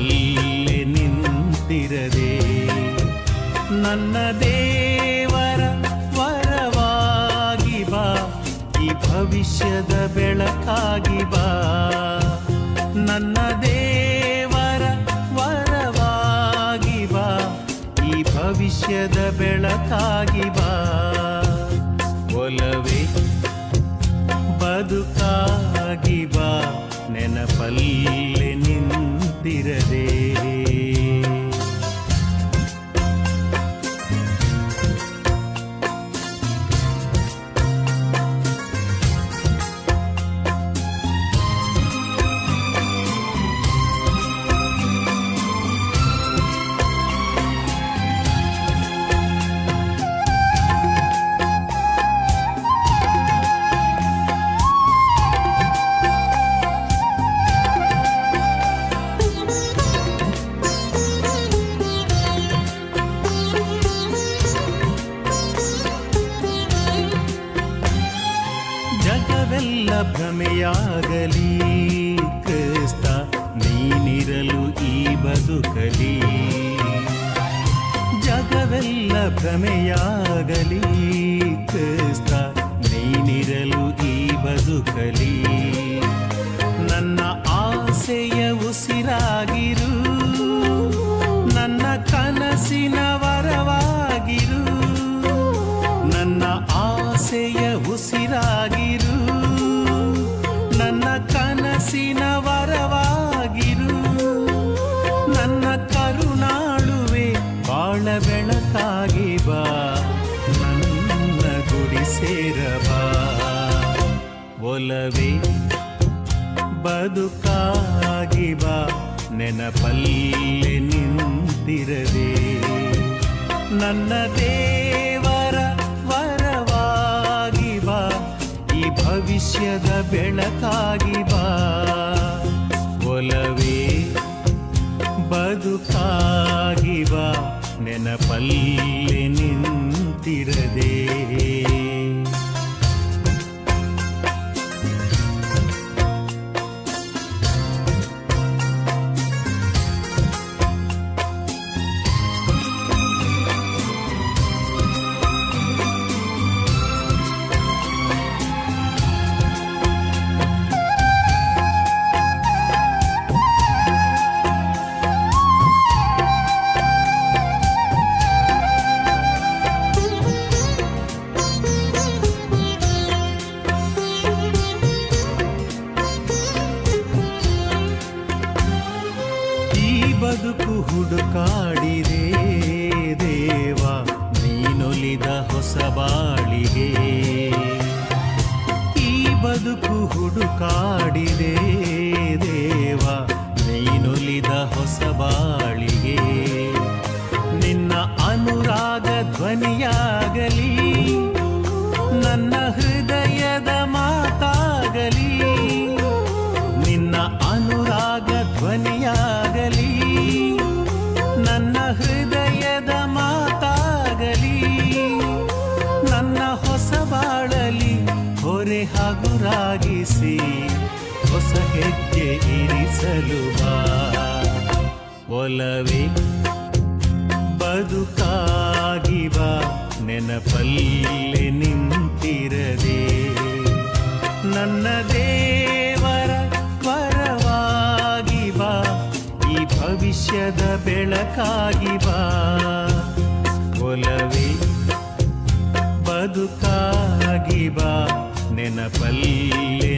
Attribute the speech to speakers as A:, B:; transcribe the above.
A: ನೆನಪಲ್ಲೇ ನಿಂತಿರದೆ ನನ್ನ ದೇವರ ವರವಾಗಿ ಬಾ ಈ ಭವಿಷ್ಯದ ಬೆಳಕಾಗಿ ಬಾ ನನ್ನ ದೇವರ ವರವಾಗಿ ಬಾ ಈ ಭವಿಷ್ಯದ ಬೆಳಕಾಗಿ ಬಾ ಒಲವೇ ಬದುಕಾಗಿ ಬಾ ನೆನಪಲ್ಲೇ ನಿಂತಿರದೆ ಜಗವೆಲ್ಲ ಭ್ರಮೆಯಾಗಲಿ ಕ್ರಿಸ್ತ ನೀನಿರಲು ಈ ಬದುಕಲಿ ಜಗವೆಲ್ಲ ಭ್ರಮೆಯಾಗಲಿ ಕ್ರಿಸ್ತ ನೀನಿರಲು ಈ ಬದುಕಲಿ ನನ್ನ ಆಸೆಯ ಉಸಿರಾಗಿರು ನನ್ನ ಕನಸಿನ ವರವಾಗಿರು ನನ್ನ ಆಸೆಯ ಉಸಿರಾಗಿರು ನನ್ನ ಕನಸಿನ ವರವಾಗಿರು ನನ್ನ ಕರುಣಾಳುವೆ ಬಾಳ ಬೆಳಕಾಗಿ ಬಾ ನನ್ನ ಗುಡಿ ಸೇರಬಾ ಒಲವೇ ಬದುಕಾಗಿ ಬಾ ನೆನಪಲ್ಲೇ ನಿಂತಿರದೆ ನನ್ನ ದೇವರ ವರವಾಗಿ ಬಾ ಈ ಭವಿಷ್ಯದ ಬೆಳಕಾಗಿ ಬಾ ಒಲವೇ ಬದುಕಾಗಿ ಬಾ ನೆನಪಲ್ಲೇ ನಿಂತಿರದೆ ಈ ಬದುಕು ಹುಡುಕಾಡಿದೆ ದೇವ ನೀನೊಲಿದ ಹೊಸ ಬಾಳಿಗೆ ಈ ಬದುಕು ಹುಡುಕಾಡಿದೆ ದೇವ ನೀನೊಲಿದ ಹೊಸ ಬಾಳಿಗೆ ನಿನ್ನ ಅನುರಾಗ ಧ್ವನಿಯಾಗಲಿ ನನ್ನ ಹೃದಯದ ಮಾತಾಗಲಿ ನಿನ್ನ ಅನುರಾಗ ಧ್ವನಿಯಾಗಲಿ ನನ್ನ ಹೃದಯದ ಮಾತಾಗಲಿ ನನ್ನ ಹೊಸ ಬಾಳಲಿ ಹೊರೆ ಹಗುರಾಗಿಸಿ ಹೊಸ ಹೆಜ್ಜೆ ಇರಿಸಲು ಬಾ ಒಲವೇ ಬದುಕಾಗಿ ಬಾ ನೆನಪಲ್ಲೇ ನಿಂತಿರದೆ ನನ್ನ ದೇವರ ವರವಾಗಿ ಬಾ ಈ ಭವಿಷ್ಯದ ಬೆಳಕಾಗಿ ಬಾ ಒಲವೇ ಬದುಕಾಗಿ ಬಾ ನೆನಪಲ್ಲೇ